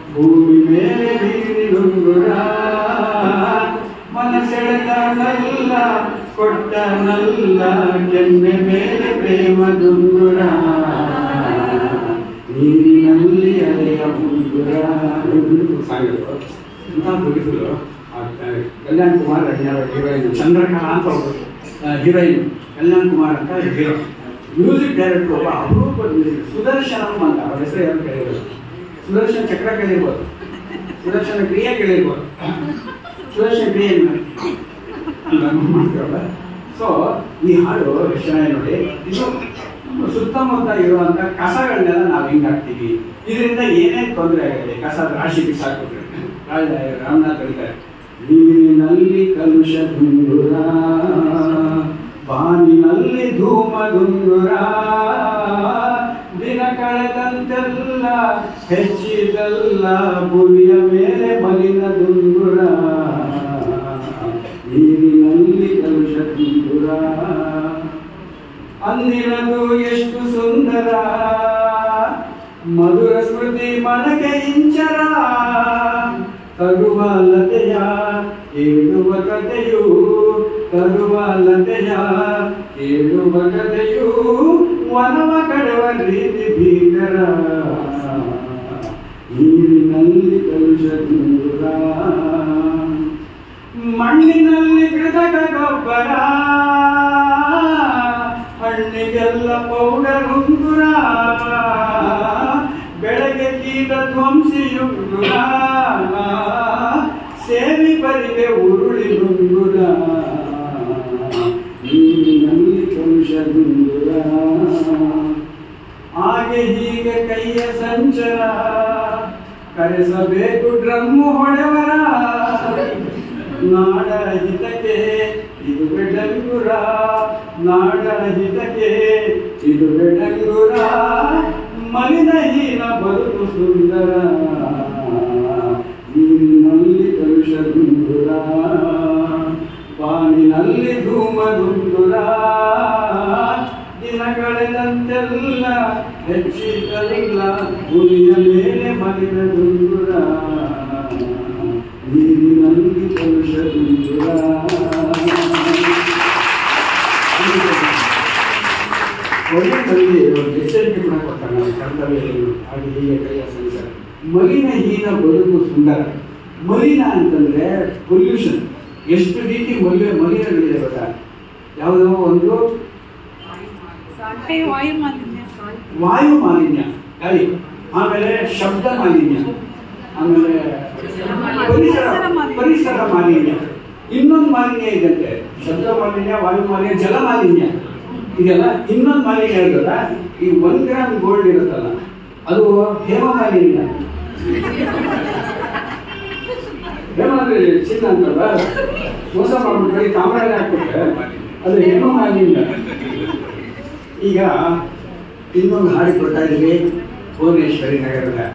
ಭೂಮಿ ಮೇಲೆ ನೀರಿನುಂಗುರ ಮನಸೆಳೆದನಲ್ಲ ಕೊಟ್ಟನಲ್ಲ ಕೆನ್ನೆ ಮೇಲೆ ಪ್ರೇಮದುಂಗುರ ನೀರಿನಲ್ಲಿ ಅಲೆಯ ಮುಂಗುರ ಸಾಗಿದ್ರು ಇಂಥ ಬ್ಯೂಟಿಫುಲ್ ಕಲ್ಯಾಣ್ ಕುಮಾರ್ ಯಾರೋ ಹೀರೋಯಿನ್ ಚಂದ್ರಕಲಾ ಅಂತ ಒಬ್ಬರು ಹೀರೋಯಿನ್ ಕಲ್ಯಾಣ್ ಕುಮಾರ್ ಅಂತ ಹೀರೋ ಮ್ಯೂಸಿಕ್ ಡೈರೆಕ್ಟರ್ ಒಬ್ಬ ಅಪರೂಪದ ಮ್ಯೂಸಿಕ್ ಸುದರ್ಶನಂ ಅಂತ ಅವ್ರ ಹೆಸರು ಯಾರು ಕೇಳಿರೋದು ಸುದರ್ಶನ ಚಕ್ರ ಕೇಳಿರ್ಬೋದು ಸುದರ್ಶನ ಕ್ರಿಯೆ ಕೇಳಿರ್ಬೋದು ಸುದರ್ಶನ ಕ್ರಿಯೆ ಮಾಡ್ತೀವಲ್ಲ ಸೊ ಈ ಹಾಡು ಎಷ್ಟು ಚೆನ್ನಾಗಿ ನೋಡಿ ಇದು ನಮ್ಮ ಸುತ್ತಮುತ್ತ ಇರುವಂತ ಕಸಗಳನ್ನೆಲ್ಲ ನಾವು ಹಿಂಗ್ ಹಾಕ್ತೀವಿ ಇದರಿಂದ ಏನೇನು ತೊಂದರೆ ಆಗುತ್ತೆ ಕಸ ರಾಶಿ ಬಿಸಾಕ್ಬಿಟ್ರೆ ರಾಜ- ರಾಮನಾಥ್ ಹೇಳ್ತಾರೆ ನೀರಿನಲ್ಲಿ ಕಲುಷ ದುಂಗುರ ಬಾನಿನಲ್ಲಿ ಧೂಮ ದುಂಗುರ ದಿನ ಕಳೆದಂತೆಲ್ಲ ಹೆಚ್ಚಿದಲ್ಲ ಭುವಿಯ ಮೇಲೆ ಮಲಿನ ದುಂಗುರ ನೀರಿನಲ್ಲಿ ಕಲುಷ ದುಂಗುರ ಅಂದಿನದು ಎಷ್ಟು ಸುಂದರ ಮಧುರ ಸ್ಮೃತಿ ಮನಕ್ಕೆ ಇಂಚರ ತರುವ ಲತೆಯ ಕೇಳುವ ಕಥೆಯು ತರುವ ಲತೆಯ ಕೇಳುವ ಕಥೆಯು ವನವ ಕಡುವ ರೀತಿ ಭೀಕರ ನೀರಿನಲ್ಲಿ ಕಲುಷ ದೂರ ಮಣ್ಣಿನಲ್ಲಿ ಕೃತಕ ಗೊಬ್ಬರ ಹಣ್ಣಿಗೆಲ್ಲ ಪೌಡರ್ ಉಂಗುರ ಬೆಳಗ್ಗೆ ಕೀಟ ಧ್ವಂಸಿಯುಂಗುರ ಸೇವಿ ಬರಿಗೆ ಉರುಳಿ ನುಂಗುರ ನೀರಿನಲ್ಲಿ ಕಲುಷ ದುಂಗುರ ಹಾಗೆ ಹೀಗೆ ಕೈಯ ಸಂಚರ ಕರೆಸಬೇಕು ಡ್ರಮ್ಮು ಹೊಡೆವರ ನಾಡ ಹಿತಕ್ಕೆ ಇದು ಬೆಡಂಗುರ ನಾಡ ಹಿತಕ್ಕೆ ಇದು ಬೆಡಂಗುರ ಮಲಿನಹೀನ ಬದುಕು ಸುಂದರ ನೀರಿನಲ್ಲಿ ಕಲುಷ ದುಂಗುರ ಬಾನಿನಲ್ಲಿ ಧೂಮ ದುಂಗುರ ದಿನ ಕಳೆದಂತೆಲ್ಲ ಹೆಚ್ಚಿದಲ್ಲ ಭೂಮಿಯ ಮೇಲೆ ಮಲಿನ ದುಂಗುರ ನೀರಿನಲ್ಲಿ ಕಲುಷ ದುಂಗುರ ಒಳ್ಳೆಯಲ್ಲಿ ಒಂದು ಎಚ್ಚರಿಕೆ ಕೂಡ ಕೊಡ್ತಾನೆ ನಮ್ಮ ಕರ್ತವ್ಯದಲ್ಲಿ ಹಾಗೆ ಹೀಗೆ ಕೈಯ ಸಂಸಾರ ಮಲಿನಹೀನ ಬದುಕು ಸುಂದರ ಮಲಿನ ಅಂತಂದ್ರೆ ಪೊಲ್ಯೂಷನ್ ಎಷ್ಟು ರೀತಿ ಮಲಿ ಮಲಿನಗಳಿದೆ ಗೊತ್ತಾ ಯಾವುದೋ ಒಂದು ವಾಯು ಮಾಲಿನ್ಯ ವಾಯು ಮಾಲಿನ್ಯ ಗಾಳಿ ಆಮೇಲೆ ಶಬ್ದ ಮಾಲಿನ್ಯ ಆಮೇಲೆ ಪರಿಸರ ಪರಿಸರ ಮಾಲಿನ್ಯ ಇನ್ನೊಂದು ಮಾಲಿನ್ಯ ಇದಂತೆ ಶಬ್ದ ಮಾಲಿನ್ಯ ವಾಯು ಮಾಲಿನ್ಯ ಜಲ ಮಾಲಿನ್ಯ ಇದೆಲ್ಲ ಇನ್ನೊಂದು ಮಾಲಿನ್ಯ ಹೇಳ್ತದ ಈ ಒಂದ್ ಗ್ರಾಮ್ ಗೋಲ್ಡ್ ಇರುತ್ತಲ್ಲ ಅದು ಹೇಮ ಮಾಲಿನ್ಯ ಹೇಮ ಅಂದ್ರೆ ಚಿನ್ನ ಅಂತಲ್ಲ ಮೋಸ ಮಾಡ್ಬಿಟ್ಟು ಬರೀ ತಾಮ್ರನೇ ಹಾಕ್ಬಿಟ್ರೆ ಅದು ಹೇಮ ಮಾಲಿನ್ಯ ಈಗ ಇನ್ನೊಂದು ಹಾಡಿ ಕೊಡ್ತಾ ಇದ್ವಿ ಭುವನೇಶ್ವರಿ ನಗರದ